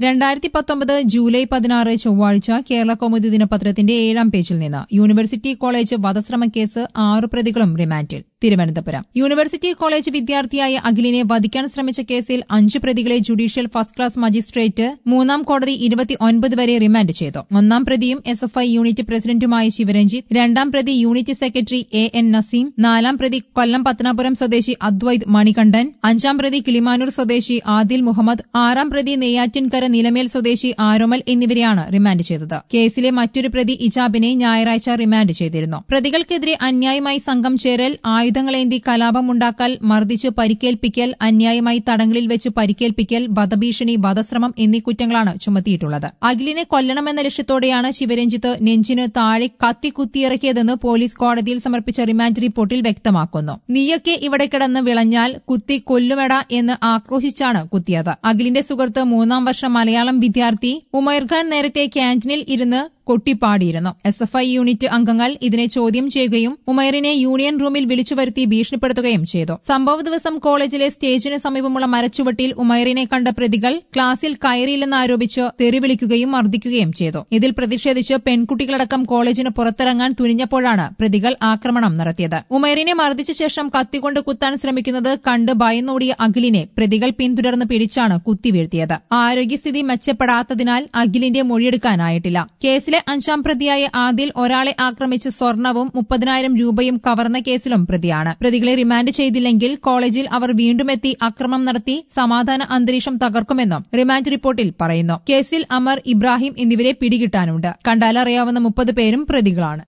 രണ്ടായിരത്തി പത്തൊമ്പത് ജൂലൈ പതിനാറ് ചൊവ്വാഴ്ച കേരള കൗമുദി ദിനപത്രത്തിന്റെ ഏഴാം പേജിൽ നിന്ന് യൂണിവേഴ്സിറ്റി കോളേജ് വധശ്രമ കേസ് ആറ് പ്രതികളും റിമാൻഡിൽ തിരുവനന്തപുരം യൂണിവേഴ്സിറ്റി കോളേജ് വിദ്യാർത്ഥിയായ അഖിലിനെ വധിക്കാൻ ശ്രമിച്ച കേസിൽ അഞ്ച് പ്രതികളെ ജുഡീഷ്യൽ ഫസ്റ്റ് ക്ലാസ് മജിസ്ട്രേറ്റ് മൂന്നാം കോടതി ഇരുപത്തി ഒൻപത് വരെ റിമാൻഡ് ചെയ്തു ഒന്നാം പ്രതിയും എസ് എഫ് ഐ യൂണിറ്റ് പ്രസിഡന്റുമായ ശിവരഞ്ജിത്ത് രണ്ടാം പ്രതി unit secretary A N Naseem നാലാം പ്രതി കൊല്ലം പത്തനാപുരം സ്വദേശി അദ്വൈത് മണികണ്ഠൻ അഞ്ചാം പ്രതി കിളിമാനൂർ സ്വദേശി ആദിൽ മുഹമ്മദ് ആറാം പ്രതി നെയ്യാറ്റിൻകര നിലമേൽ സ്വദേശി ആരോമൽ എന്നിവരെയാണ് റിമാൻഡ് ചെയ്തത് കേസിലെ മറ്റൊരു പ്രതി ഇജാബിനെ ഞായറാഴ്ച റിമാൻഡ് ചെയ്തിരുന്നു പ്രതികൾക്കെതിരെ അന്യായമായി സംഘം ചേരൽ ആയുധങ്ങളേന്തി കലാപമുണ്ടാക്കൽ മർദ്ദിച്ച് പരിക്കേൽപ്പിക്കൽ അന്യായമായി തടങ്കലിൽ വെച്ച് പരിക്കേൽപ്പിക്കൽ വധഭീഷണി വധശ്രമം എന്നീ കുറ്റങ്ങളാണ് ചുമത്തിയിട്ടുള്ളത് അഖിലിനെ കൊല്ലണമെന്ന ലക്ഷ്യത്തോടെയാണ് ശിവരഞ്ജിത്ത് നെഞ്ചിന് താഴെ കത്തി കുത്തിയിറക്കിയതെന്ന് പോലീസ് കോടതിയിൽ സമർപ്പിച്ച റിമാൻഡ് റിപ്പോർട്ടിൽ വ്യക്തമാക്കുന്നു നീയൊക്കെ ഇവിടെ കിടന്ന് വിളഞ്ഞാൽ കുത്തി കൊല്ലുമെട എന്ന് ആക്രോശിച്ചാണ് കുത്തിയത് അഖിലിന്റെ സുഹൃത്ത് മൂന്നാം വർഷ മലയാളം വിദ്യാർത്ഥി ഉമൈർ ഖാൻ നേരത്തെ ക്യാന്റീനിൽ ഇരുന്ന് കൊട്ടിപ്പാടിയിരുന്നു എസ് എഫ് ഐ യൂണിറ്റ് അംഗങ്ങൾ ഇതിനെ ചോദ്യം ചെയ്യുകയും ഉമൈറിനെ യൂണിയൻ റൂമിൽ വിളിച്ചു വരുത്തി ഭീഷണിപ്പെടുത്തുകയും ചെയ്തു സംഭവ ദിവസം കോളേജിലെ സ്റ്റേജിന് സമീപമുള്ള മരച്ചുവട്ടിൽ ഉമൈറിനെ കണ്ട പ്രതികൾ ക്ലാസിൽ കയറിയില്ലെന്ന് ആരോപിച്ച് തെറിവിളിക്കുകയും മർദ്ദിക്കുകയും ചെയ്തു ഇതിൽ പ്രതിഷേധിച്ച് പെൺകുട്ടികളടക്കം കോളേജിന് പുറത്തിറങ്ങാൻ തുനിഞ്ഞപ്പോഴാണ് പ്രതികൾ ആക്രമണം നടത്തിയത് ഉമൈറിനെ മർദ്ദിച്ച ശേഷം കത്തികൊണ്ട് കുത്താൻ ശ്രമിക്കുന്നത് കണ്ട് ഭയന്നോടിയ അഖിലിനെ പ്രതികൾ പിന്തുടർന്ന് പിടിച്ചാണ് കുത്തിവീഴ്ത്തിയത് ആരോഗ്യസ്ഥിതി മെച്ചപ്പെടാത്തതിനാൽ അഖിലിന്റെ മൊഴിയെടുക്കാനായിട്ടില്ല കേസിലെ അഞ്ചാം പ്രതിയായ ആദിൽ ഒരാളെ ആക്രമിച്ച് സ്വർണവും മുപ്പതിനായിരം രൂപയും കവർന്ന കേസിലും പ്രതിയാണ് പ്രതികളെ റിമാൻഡ് ചെയ്തില്ലെങ്കിൽ കോളേജിൽ അവർ വീണ്ടുമെത്തി അക്രമം നടത്തി സമാധാന അന്തരീക്ഷം തകർക്കുമെന്നും റിമാൻഡ് റിപ്പോർട്ടിൽ പറയുന്നു കേസിൽ അമർ ഇബ്രാഹിം എന്നിവരെ പിടികിട്ടാനുണ്ട് കണ്ടാലറിയാവുന്ന മുപ്പത് പേരും പ്രതികളാണ്